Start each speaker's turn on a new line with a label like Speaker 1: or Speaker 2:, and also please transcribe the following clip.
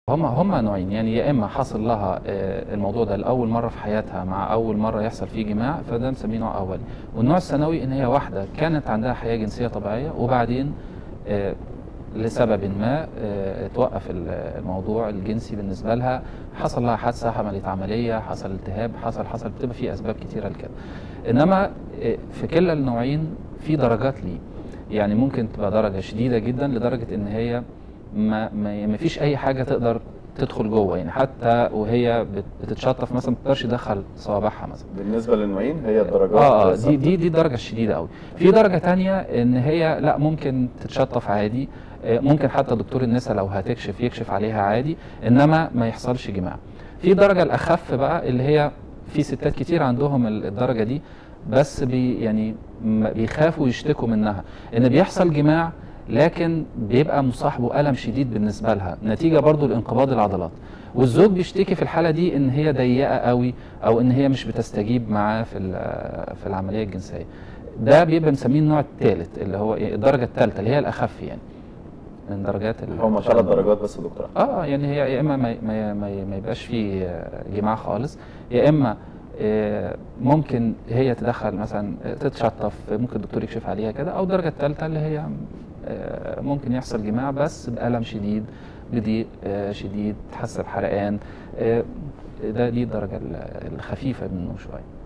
Speaker 1: هم هم نوعين يعني يا اما حصل لها آه، الموضوع ده لاول مره في حياتها مع اول مره يحصل فيه جماع فده مسميه نوع اولي والنوع الثانوي ان هي واحده كانت عندها حياه جنسيه طبيعيه وبعدين آه، لسبب ما آه، توقف ال- الموضوع الجنسي بالنسبه لها حصل لها حادثه عملت عمليه حصل التهاب حصل حصل بتبقى في اسباب كتيره لكده انما آه، في كلا النوعين في درجات ليه يعني ممكن تبقى درجه شديده جدا لدرجه ان هي ما ما ما فيش اي حاجه تقدر تدخل جوه يعني حتى وهي بت- بتتشطف مثلا ما تقدرش تدخل صوابعها مثلا
Speaker 2: بالنسبه للنوعين هي الدرجات
Speaker 1: اه اه دي
Speaker 2: الثابتة.
Speaker 1: دي دي الدرجه الشديده قوي في درجه تانية ان هي لا ممكن تتشطف عادي آه، ممكن حتى دكتور النساء لو هتكشف يكشف عليها عادي انما ما يحصلش جماع في الدرجه الاخف بقى اللي هي في ستات كتير عندهم ال- الدرجه دي بس بي يعني م- بيخافوا يشتكوا منها ان بيحصل جماع لكن بيبقى مصاحبه الم شديد بالنسبه لها نتيجه برضو لانقباض العضلات والزوج بيشتكي في الحاله دي ان هي ضيقه قوي او ان هي مش بتستجيب معاه في ال- في العمليه الجنسيه ده بيبقى مسميه النوع الثالث اللي هو إيه؟ الدرجه الثالثه اللي هي الاخف يعني من درجات ال-
Speaker 2: هم ثلاث درجات بس يا دكتور
Speaker 1: اه يعني هي يا اما ما, ما, ما, ما يبقاش فيه آه، جماع خالص يا اما آه، ممكن هي تدخل مثلا آه، تتشطف ممكن الدكتور يكشف عليها كده او الدرجه الثالثه اللي هي آه، ممكن يحصل جماع بس بألم شديد بضيق آه، شديد تحس بحرقان آه، ده دي الدرجه ال- الخفيفه منه شويه